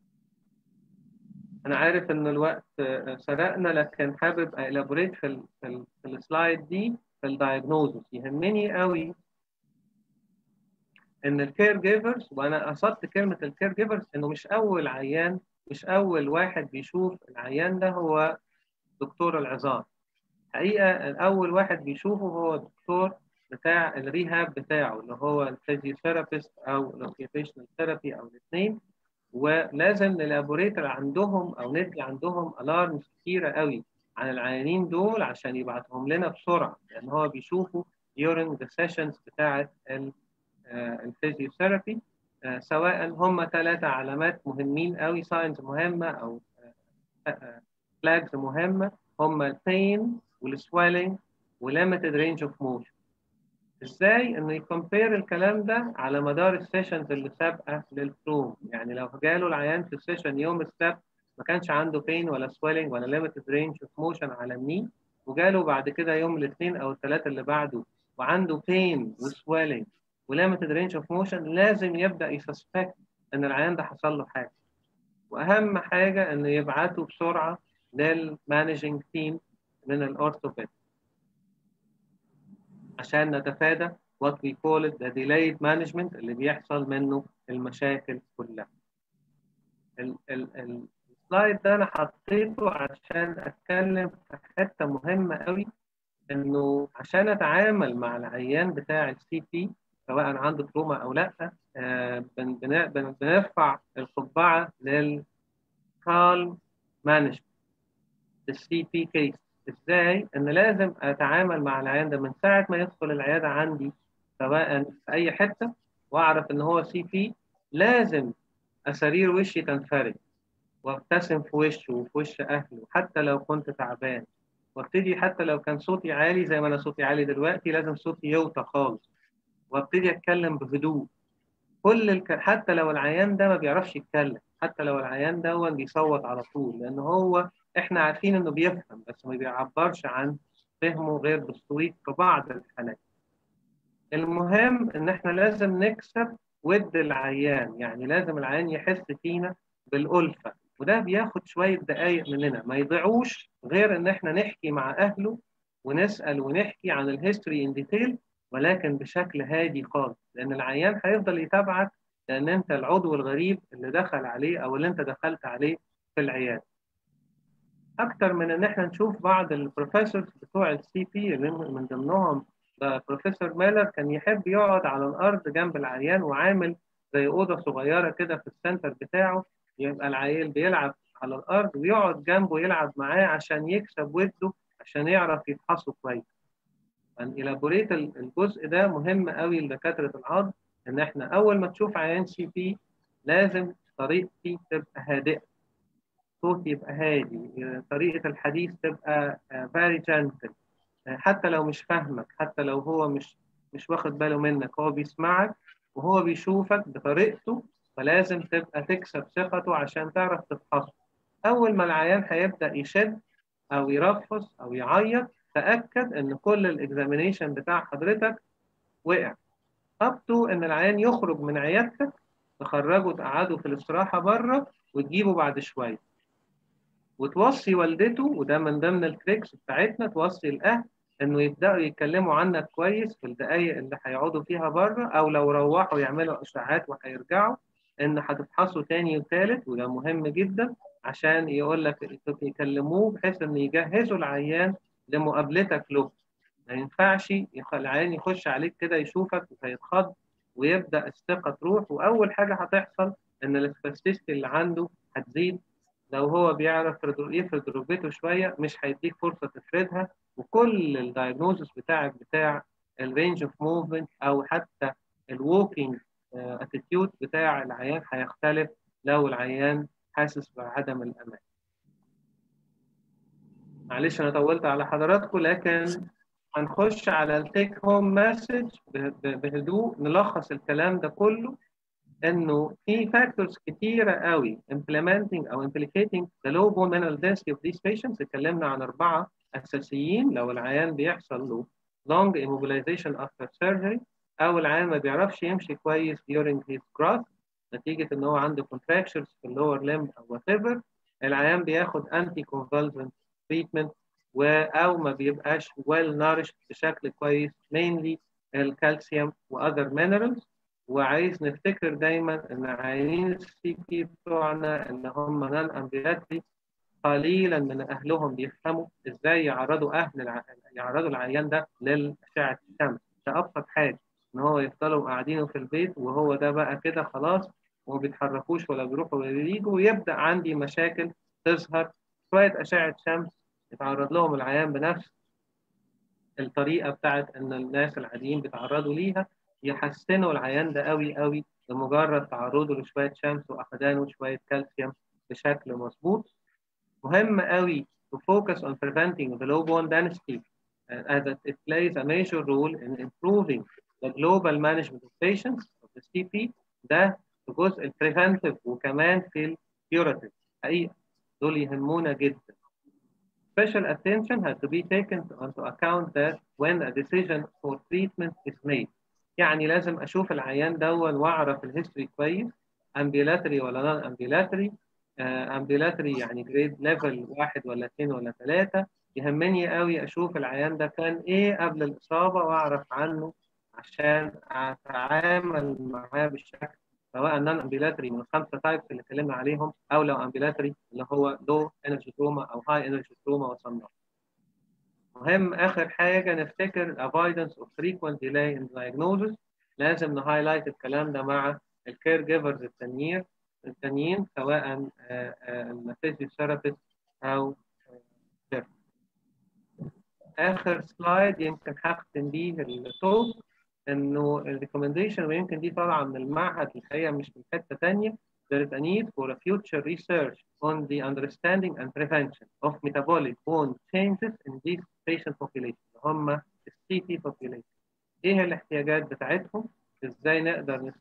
انا عارف ان الوقت سرقنا لكن حابب الابوريت في ال في, ال في السلايد دي في الدايجنوزس يهمني قوي ان الكير جيفرز وانا قصدت كلمه الكير جيفرز انه مش اول عيان مش اول واحد بيشوف العيان ده هو دكتور العظام حقيقه اول واحد بيشوفه هو الدكتور بتاع الريهاب بتاعه اللي هو الفيزيوثيرابيست او الاوكيبيشنال ثيرابي او الاثنين ولازم نلابوريتر عندهم او ندي عندهم الارمز كتيره قوي عن العيانين دول عشان يبعتهم لنا بسرعه لان هو بيشوفوا during the sessions بتاعه الفيزيوثيرابي سواء هم ثلاثه علامات مهمين قوي ساينز مهمه او فلاجز مهمه هم البين والسويلنج وليميتد رينج اوف موشن ازاي انه يكمبير الكلام ده على مدار السيشنز اللي سابقه للفروم يعني لو جاله العيان في السيشن يوم السبت ما كانش عنده بين ولا سويلنج ولا ليميتد رينج اوف موشن على الني وجاله بعد كده يوم الاثنين او الثلاثه اللي بعده وعنده بين وسويلنج وليميتد رينج اوف موشن لازم يبدا يسسبكت ان العيان ده حصل له حاجه واهم حاجه انه يبعته بسرعه للمانجنج تيم من الاورثوبيد عشان نتفادى what we call it the delayed management اللي بيحصل منه المشاكل كلها. السلايد ده انا حطيته عشان اتكلم في حته مهمه قوي انه عشان اتعامل مع العيان بتاع السي بي سواء عنده تروما او لا آه بنرفع القبعه للكالم مانجمنت السي بي كيس ازاي ان لازم اتعامل مع العيان ده من ساعه ما يدخل العياده عندي سواء في اي حته واعرف ان هو سي بي لازم اسارير وشي تنفرد وابتسم في وشه وفي وش اهله حتى لو كنت تعبان وابتدي حتى لو كان صوتي عالي زي ما انا صوتي عالي دلوقتي لازم صوتي يوطى خالص وابتدي اتكلم بهدوء كل الك... حتى لو العيان ده ما بيعرفش يتكلم حتى لو العيان ده بيصوت على طول لان هو احنا عارفين انه بيفهم بس ما بيعبرش عن فهمه غير بالصويت في بعض الحالات المهم ان احنا لازم نكسب ود العيان يعني لازم العيان يحس فينا بالألفة وده بياخد شوية دقايق مننا ما يضيعوش غير ان احنا نحكي مع اهله ونسأل ونحكي عن الهيستوري ان ديتيل ولكن بشكل هادي خالص لان العيان هيفضل يتابعك لان انت العضو الغريب اللي دخل عليه او اللي انت دخلت عليه في العياده اكتر من ان احنا نشوف بعض البروفيسورز بتوع السي بي اللي من ضمنهم بروفيسور ميلر كان يحب يقعد على الارض جنب العيان وعامل زي اوضه صغيره كده في السنتر بتاعه يبقى العيال بيلعب على الارض ويقعد جنبه يلعب معاه عشان يكسب وده عشان يعرف يفحصه كويس. الابوريت الجزء ده مهم قوي لدكاتره العظم ان احنا اول ما تشوف عيان سي بي لازم طريقتي تبقى هادئه. صوتي يبقى هادي، طريقه الحديث تبقى فيري جنتل. حتى لو مش فاهمك، حتى لو هو مش مش واخد باله منك، هو بيسمعك وهو بيشوفك بطريقته فلازم تبقى تكسب ثقته عشان تعرف تفحصه. أول ما العيان هيبدأ يشد أو يرفص أو يعيط تأكد إن كل الإكزامينيشن بتاع حضرتك وقع. أب تو إن العيان يخرج من عيادتك تخرجه تقعده في الاستراحة بره وتجيبه بعد شوية. وتوصي والدته وده من ضمن التريكس بتاعتنا توصي الأهل إنه يبدأوا يتكلموا عنك كويس في الدقايق اللي هيقعدوا فيها بره أو لو روحوا يعملوا إشاعات وهيرجعوا ان هتفحصوا تاني وتالت وده مهم جدا عشان يقول لك يكلموه بحيث ان يجهزوا العيان لمقابلتك له ما ينفعش العيان يخش عليك كده يشوفك وهيتخض ويبدا الثقه تروح واول حاجه هتحصل ان السباستيستي اللي عنده هتزيد لو هو بيعرف يفرد ركبته شويه مش هيديك فرصه تفردها وكل الدايجنوزس بتاعك بتاع الرينج اوف موفمنت او حتى الووكينج اتيتيود بتاع العيان هيختلف لو العيان حاسس بعدم الامان. معلش انا طولت على حضراتكم لكن هنخش على التيك هوم مسج بهدوء نلخص الكلام ده كله انه في فاكتورز كتيره قوي implementing او implicating the low bone mineral density of these patients اتكلمنا عن اربعه اساسيين لو العيان بيحصل له long immobilization after surgery او العيان ما بيعرفش يمشي كويس during his growth نتيجه ان هو عنده contractures في اللور limb او whatever العيان بياخد anti convulsant treatment و او ما بيبقاش well nourished بشكل كويس mainly الكالسيوم واذر minerals وعايز نفتكر دايما ان عيانين السي بي بتوعنا ان هم نان امبيلاتري قليلا من اهلهم بيفهموا ازاي يعرضوا اهل الع... يعرضوا العيان ده للاشعه الشمس ده ابسط حاجه ان هو يفضلوا قاعدينه في البيت وهو ده بقى كده خلاص وما بيتحركوش ولا بيروحوا ولا بييجوا ويبدا عندي مشاكل تظهر شويه اشعه شمس يتعرض لهم العيان بنفس الطريقه بتاعت ان الناس العاديين بيتعرضوا ليها يحسنوا العيان ده قوي قوي بمجرد تعرضه لشويه شمس واخدانه شويه كالسيوم بشكل مظبوط مهم قوي to focus on preventing the low bone density uh, as it plays a major role in improving the global management of patients of the CP ده الجزء البريفنتيف وكمان في الكيوراتيف حقيقة دول يهمونا جدا. Special attention has to be taken into account that when a decision for treatment is made يعني لازم اشوف العيان دون واعرف الهيستوري كويس امبيلاتري ولا نون امبيلاتري امبيلاتري يعني جريد ليفل واحد ولا اثنين ولا ثلاثه يهمني قوي اشوف العيان ده كان ايه قبل الاصابه واعرف عنه عشان اتعامل معاه بالشكل سواء نون امبيلاتري من الخمسه تايبس اللي اتكلمنا عليهم او لو امبيلاتري اللي هو لو انرجي تروما او هاي انرجي تروما وصلنا مهم اخر حاجه نفتكر avoidance of frequent delay in diagnosis لازم نهايلايت الكلام ده مع الكير جيفرز التانيين التانيين سواء الفيزيوثيرابيست او غيره. اخر سلايد يمكن هختم بيه التوك انه الريكومنديشن ويمكن دي طالعه من المعهد الحقيقه مش من حته ثانيه there is a need for a future research on the understanding and prevention of metabolic bone changes in these patient population اللي هم السي تي population ايه الاحتياجات بتاعتهم ازاي نقدر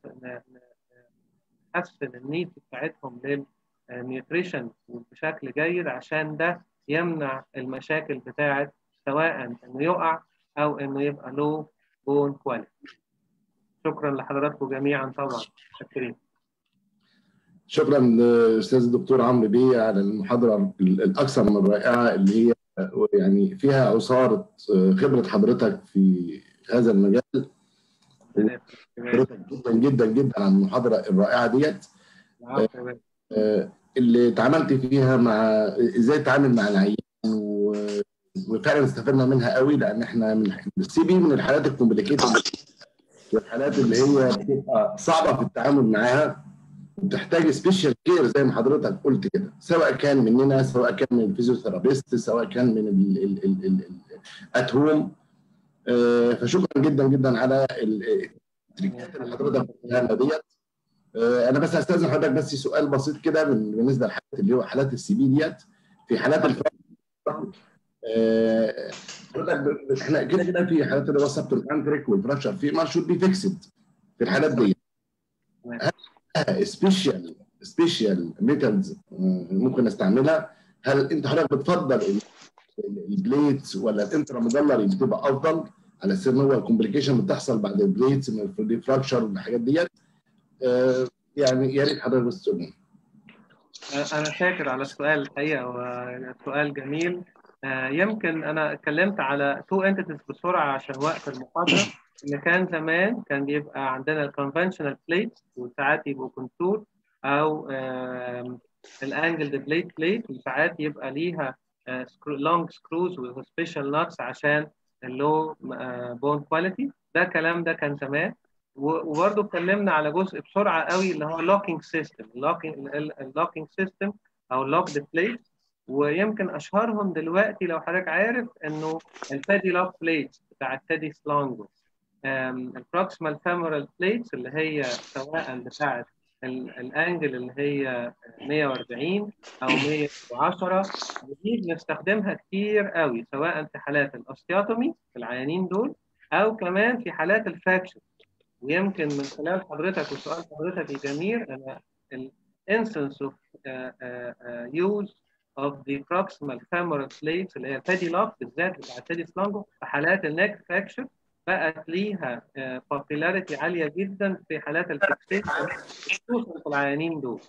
نحسن النيد بتاعتهم للنيوتريشن بشكل جيد عشان ده يمنع المشاكل بتاعت سواء انه يقع او انه يبقى لو بون كواليتي شكرا لحضراتكم جميعا طبعا شكرين شكرا استاذ الدكتور عمرو بيه على المحاضره الاكثر من رائعه اللي هي يعني فيها عصاره خبره حضرتك في هذا المجال حضرتك جدا جدا جدا على المحاضره الرائعه ديت اللي اتعاملت فيها مع ازاي تتعامل مع العيان وفعلا استفدنا منها قوي لان احنا من السي بي من الحالات الكومبليكيتد والحالات اللي هي بتبقى صعبه في التعامل معاها وبتحتاج سبيشال كير زي ما حضرتك قلت كده سواء كان مننا سواء كان من الفيزيوثيرابيست سواء كان من الات هوم فشكرا جدا جدا على التريكات اللي حضرتك قلتها ديت انا بس هستاذن حضرتك بس سؤال بسيط كده بالنسبه لحالات اللي هو حالات السي بي ديت في حالات الفرق حضرتك احنا كده كده في حالات اللي هو السبتوركانتريك والفراكشر في ما شود بي فيكسد في الحالات دي سبيشال سبيشال ميثودز ممكن نستعملها هل انت حضرتك بتفضل البليتس ولا الانترا مجلري بتبقى افضل على اساس ان هو الكومبليكيشن بتحصل بعد البليتس من الفراكشر والحاجات ديت آه يعني يا ريت حضرتك بس تقول انا شاكر على السؤال الحقيقه وسؤال جميل آه يمكن انا اتكلمت على تو انتيتيز بسرعه عشان وقت المحاضره ان كان زمان كان بيبقى عندنا الكونفنشنال بليت وساعات يبقوا كونتور او الانجل بليت بليت وساعات يبقى ليها لونج سكروز وسبيشال نوتس عشان اللو بون كواليتي ده الكلام ده كان زمان وبرضه اتكلمنا على جزء بسرعه قوي اللي هو لوكينج سيستم اللوكينج سيستم او لوكد بليت ويمكن اشهرهم دلوقتي لو حضرتك عارف انه الفادي لوك بليت بتاع التادي سلونجو البروكسيمال فيمورال بليتس اللي هي سواء بتاعت الانجل اللي هي 140 او 110 ودي بنستخدمها كتير قوي سواء في حالات الاوستيوتومي في العيانين دول او كمان في حالات الفاكشن ويمكن من خلال حضرتك وسؤال حضرتك الجميل انا الانسنس اوف يوز of the proximal femoral plates اللي هي الفادي لوك بالذات بتاع الفادي سلانجو في حالات النيك فراكشر بقت ليها popularity عاليه جدا في حالات الفيكسيشن خصوصا في العيانين دول.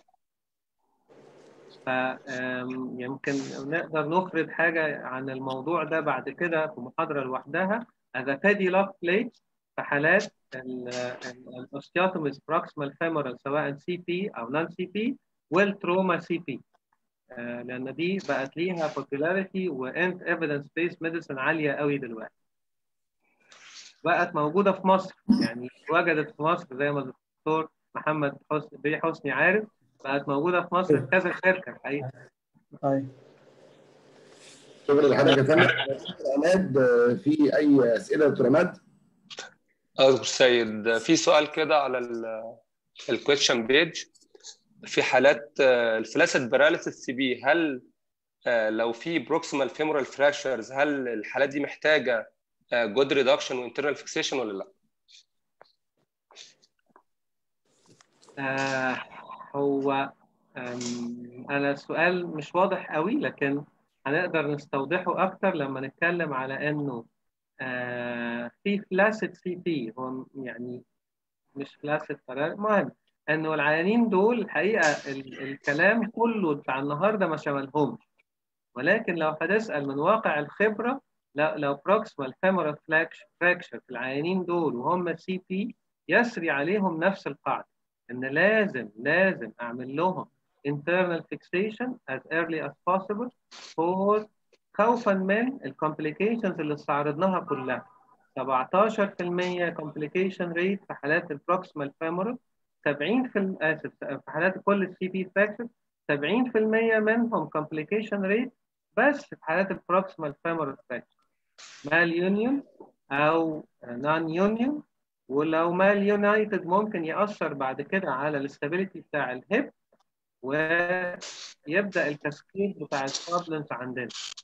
ف يمكن نقدر نفرد حاجه عن الموضوع ده بعد كده في محاضره لوحدها as a paddy lock plate في حالات الاوستيوتوميز proximal femoral سواء سي بي او نون سي بي والتروما سي بي لان دي بقت ليها popularity وانت evidence based medicine عاليه قوي دلوقتي. بقت موجوده في مصر يعني وجدت في مصر زي ما الدكتور محمد حسني بيه حسني عارف بقت موجوده في مصر في كذا شركه الحقيقه. ايوه شكرا لحضرتك يا فندم عماد في اي اسئله يا دكتور عماد؟ اه دكتور سيد في سؤال كده على الكويشن بيج في حالات الفلاسد باراليسيس سي بي هل لو في بروكسيمال فيمورال فراكشرز هل الحالات دي محتاجه جود ريدكشن وانترنال فيكسيشن ولا لا؟ آه هو انا السؤال مش واضح قوي لكن هنقدر نستوضحه اكتر لما نتكلم على انه آه في فلاسد سي بي هو يعني مش فلاسد المهم انه العيانين دول الحقيقه الكلام كله بتاع النهارده ما شملهمش ولكن لو هتسال من واقع الخبره لو لو بروكسيمال فيمورال فراكشر في العيانين دول وهم سي بي يسري عليهم نفس القاعده ان لازم لازم اعمل لهم internal fixation as early as possible for خوفا من الكومبليكيشنز اللي استعرضناها كلها 17% complication rate في حالات البروكسيمال femoral 70 في اسف في حالات كل السي بي فراكشر 70% منهم complication rate بس في حالات البروكسيمال femoral fracture مال يونيون او نون يونيون ولو مال يونايتد ممكن يأثر بعد كده على الاستابيليتي بتاع الهيب ويبدا التسكيل بتاع البروبلمز عندنا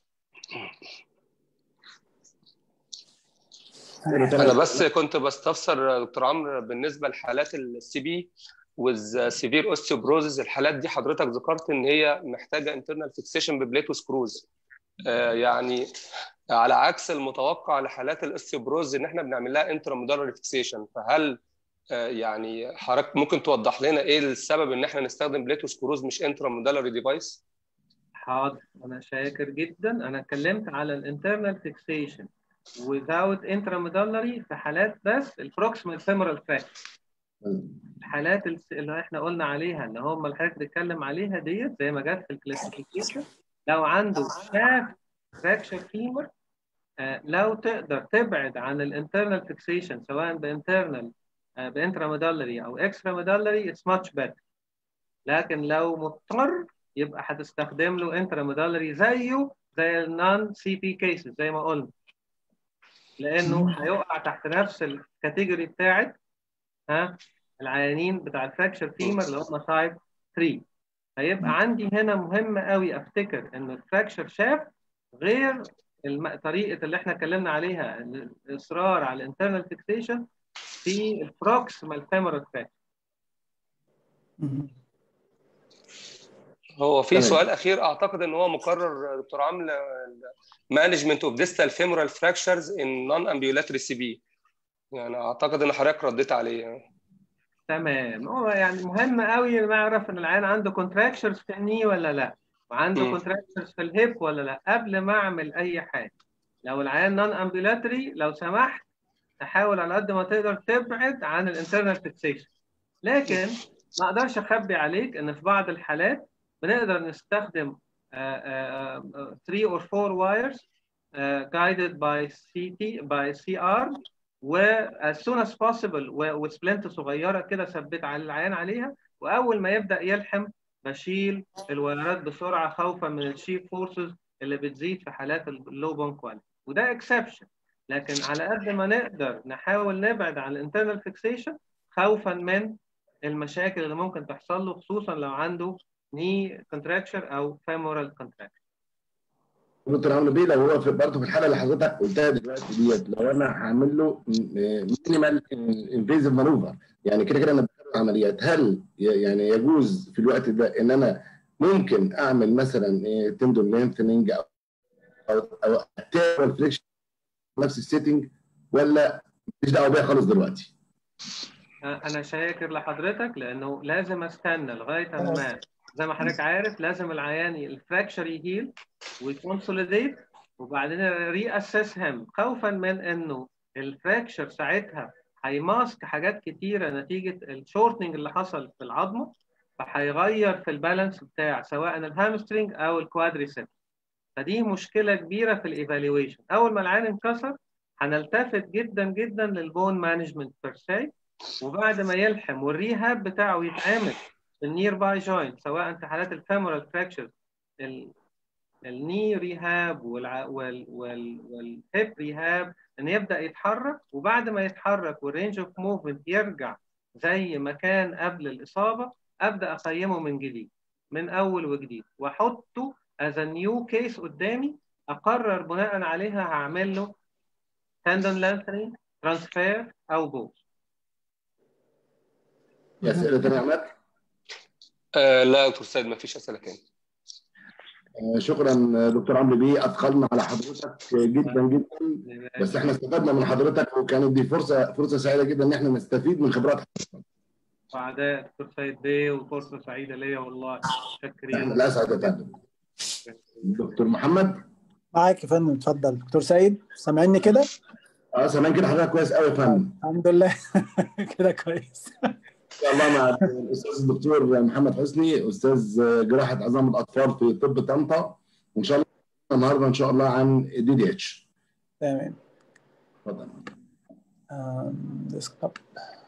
انا بس كنت بستفسر دكتور عمرو بالنسبه لحالات السي بي والسيفير اوستيوبروزز الحالات دي حضرتك ذكرت ان هي محتاجه انترنال فيكسيشن ببليت وسكروز آه يعني على عكس المتوقع لحالات الاستيوبروز ان احنا بنعمل لها انترامودالر فيكسيشن فهل آه يعني حضرتك ممكن توضح لنا ايه السبب ان احنا نستخدم بليت وسكروز مش انترامودالر ديفايس؟ حاضر انا شاكر جدا انا اتكلمت على الانترنال فيكسيشن without intramedullary في حالات بس البروكسيمال femoral fracture الحالات اللي احنا قلنا عليها اللي هم اللي حضرتك بتتكلم عليها ديت زي ما جت في الكلاسيفيكيشن لو عنده شاف فراكشر فيمر آه لو تقدر تبعد عن الانترنال فيكسيشن سواء بانترنال آه بانتراميدالري او اكستراميدالري اتس ماتش بيتر لكن لو مضطر يبقى هتستخدم له انتراميدالري زيه زي النون سي بي كيسز زي ما قلنا لانه هيقع تحت نفس الكاتيجوري بتاعت ها العيانين بتاع الفراكشر فيمر اللي هم تايب 3 هيبقى عندي هنا مهم قوي افتكر ان الفراكشر شاف غير الم... طريقه اللي احنا اتكلمنا عليها الاصرار على الانترنال فيكسيشن في البروكسيمال فيمورال فراكشر هو في سؤال اخير اعتقد ان هو مقرر دكتور عمرو مانجمنت اوف ديستال فيمورال فراكشرز ان نون امبيولاتري سي بي يعني اعتقد ان حضرتك رديت عليه تمام هو يعني مهم قوي نعرف ان العيان عنده كونتراكشرز في الني ولا لا وعنده كونتراكشرز في الهيب ولا لا قبل ما اعمل اي حاجه لو العيان نون امبيولاتري لو سمحت تحاول على قد ما تقدر تبعد عن الانترنال فيكسيشن لكن ما اقدرش اخبي عليك ان في بعض الحالات بنقدر نستخدم 3 or 4 wires uh, guided by CT by CR و as soon as possible وسبلنت صغيره كده ثبت على العيان عليها واول ما يبدا يلحم بشيل الوايرات بسرعه خوفا من الشير فورسز اللي بتزيد في حالات اللو بون كواليتي وده اكسبشن لكن على قد ما نقدر نحاول نبعد عن الانترنال فيكسيشن خوفا من المشاكل اللي ممكن تحصل له خصوصا لو عنده ني كونتراكشر او فيمورال كونتراكشر دكتور عمرو بيه لو هو في برضه في الحاله اللي حضرتك قلتها دلوقتي ديت لو انا هعمل له مينيمال انفيزيف مانوفر يعني كده كده انا بعمل عمليات هل يعني يجوز في الوقت ده ان انا ممكن اعمل مثلا تندون لينثنينج او او او اتابع فريكشن نفس السيتنج ولا مش دعوه بيها خالص دلوقتي؟ انا شاكر لحضرتك لانه لازم استنى لغايه ما زي ما حضرتك عارف لازم العيان الفراكشر يهيل ويكونسوليديت وبعدين ري اسس هم خوفا من انه الفراكشر ساعتها هيماسك حاجات كتيره نتيجه الشورتنج اللي حصل في العظمه فهيغير في البالانس بتاع سواء الهامسترنج او الكوادريسيبس فدي مشكله كبيره في الايفالويشن اول ما العين انكسر هنلتفت جدا جدا للبون مانجمنت بير سي وبعد ما يلحم والريهاب بتاعه يتعمل النير باي جوينت سواء في حالات الفيمورال فراكشر الني ريهاب والع... وال... وال... والهيب ريهاب ان يبدا يتحرك وبعد ما يتحرك والرينج اوف موفمنت يرجع زي ما كان قبل الاصابه ابدا اقيمه من جديد من اول وجديد واحطه از نيو كيس قدامي اقرر بناء عليها هعمل له تندون لانثرينج ترانسفير او بوز اسئله ثانيه يا عماد؟ آه لا دكتور سيد ما فيش اسئله تاني آه شكرا دكتور عمرو بيه اثقلنا على حضرتك جدا جدا بس احنا استفدنا من حضرتك وكانت دي فرصه فرصه سعيده جدا ان احنا نستفيد من خبرات حضرتك. سعداء دكتور سيد بيه وفرصه سعيده ليا والله شكرين احنا الاسعد يا فندم دكتور محمد معاك يا فندم اتفضل دكتور سيد سامعني كده؟ اه سامعين كده حضرتك كويس قوي يا فندم الحمد لله كده كويس شاء الله مع الاستاذ الدكتور محمد حسني استاذ جراحه عظام الاطفال في طب طنطا وان شاء الله النهارده ان شاء الله عن دي دي اتش تمام اتفضل ديسكتوب